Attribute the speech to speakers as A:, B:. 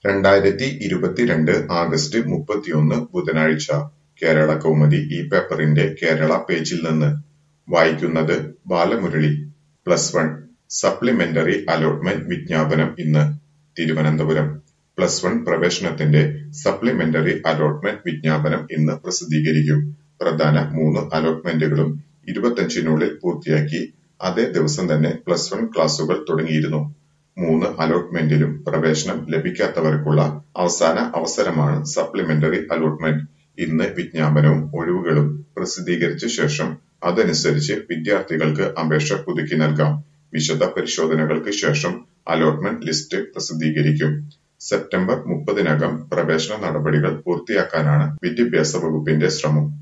A: രണ്ടായിരത്തി ഇരുപത്തിരണ്ട് ആഗസ്റ്റ് മുപ്പത്തിയൊന്ന് ബുധനാഴ്ച കേരളകൗമുദി ഈ പേപ്പറിന്റെ കേരള പേജിൽ നിന്ന് വായിക്കുന്നത് Balamurali plus one supplementary allotment വിജ്ഞാപനം ഇന്ന് തിരുവനന്തപുരം പ്ലസ് വൺ പ്രവേശനത്തിന്റെ സപ്ലിമെന്ററി അലോട്ട്മെന്റ് വിജ്ഞാപനം ഇന്ന് പ്രസിദ്ധീകരിക്കും പ്രധാന മൂന്ന് അലോട്ട്മെന്റുകളും ഇരുപത്തഞ്ചിനുള്ളിൽ പൂർത്തിയാക്കി അതേ ദിവസം തന്നെ പ്ലസ് വൺ ക്ലാസുകൾ തുടങ്ങിയിരുന്നു മൂന്ന് അലോട്ട്മെന്റിലും പ്രവേശനം ലഭിക്കാത്തവർക്കുള്ള അവസാന അവസരമാണ് സപ്ലിമെന്ററി അലോട്ട്മെന്റ് ഇന്ന് വിജ്ഞാപനവും ഒഴിവുകളും പ്രസിദ്ധീകരിച്ച ശേഷം അതനുസരിച്ച് വിദ്യാർത്ഥികൾക്ക് അപേക്ഷ പുതുക്കി നൽകാം വിശദ പരിശോധനകൾക്ക് ശേഷം അലോട്ട്മെന്റ് ലിസ്റ്റ് പ്രസിദ്ധീകരിക്കും സെപ്റ്റംബർ മുപ്പതിനകം പ്രവേശന നടപടികൾ പൂർത്തിയാക്കാനാണ് വിദ്യാഭ്യാസ വകുപ്പിന്റെ ശ്രമം